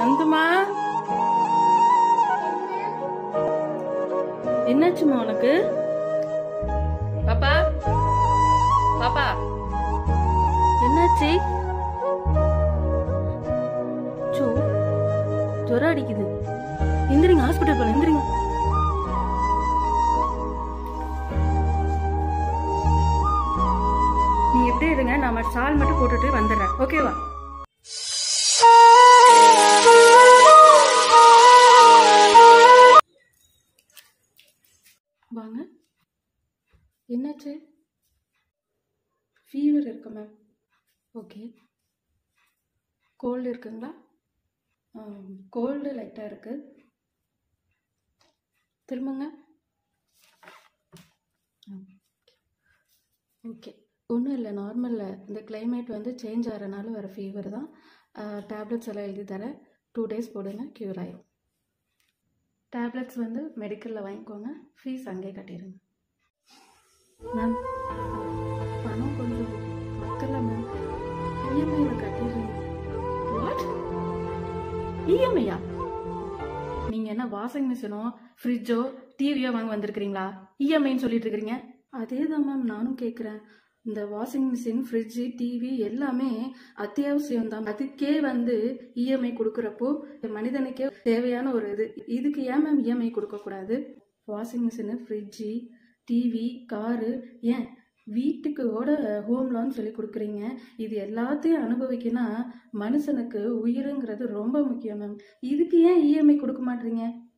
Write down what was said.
நந்துமா என்னாச்சுமா உனக்கு பாப்பா பாப்பா என்னாச்சு சோ ஜுரம் அடிக்குது எந்திரிங்க ஹாஸ்பிட்டல் போல எந்திரிங்க நீ எப்படி இருங்க நான் சால் மட்டும் போட்டுட்டு வந்துடுறேன் ஓகேவா வாங்க என்னாச்சு ஃபீவர் இருக்கு மேம் ஓகே கோல்டு இருக்குங்களா கோல்டு லைட்டாக இருக்கு திரும்புங்க ஓகே ஒன்றும் இல்லை நார்மலில் இந்த climate வந்து சேஞ்ச் ஆகிறனால வர ஃபீவர் தான் டேப்லெட்ஸ் எல்லாம் எழுதி தரேன் டூ டேஸ் போடுங்க க்யூர் ஆயிடும் டேப்லெட்ஸ் வந்து மெடிக்கலில் வாங்கிக்கோங்க ஃபீஸ் அங்கேயே கட்டிடுங்க மேம் பணம் கொஞ்சம் பத்தல மேம் இஎம்ஐயில் கட்டிடுங்க வாட் இஎம்ஐயா நீங்கள் என்ன வாஷிங் மிஷினோ ஃப்ரிட்ஜோ டிவியோ வாங்க வந்திருக்கிறீங்களா இஎம்ஐன்னு சொல்லிட்டு இருக்கிறீங்க அதே தான் மேம் நானும் கேட்குறேன் இந்த வாஷிங் மிஷின் ஃப்ரிட்ஜு டிவி எல்லாமே அத்தியாவசியம் தான் அதுக்கே வந்து இஎம்ஐ கொடுக்குறப்போ மனிதனுக்கே தேவையான ஒரு இது இதுக்கு ஏன் மேம் இஎம்ஐ கொடுக்கக்கூடாது washing machine fridge TV car ஏன் வீட்டுக்கு கூட ஹோம் லோன் சொல்லி கொடுக்குறீங்க இது எல்லாத்தையும் அனுபவிக்கனா மனுஷனுக்கு உயிருங்கிறது ரொம்ப முக்கியம் மேம் இதுக்கு ஏன் இஎம்ஐ கொடுக்க மாட்டீங்க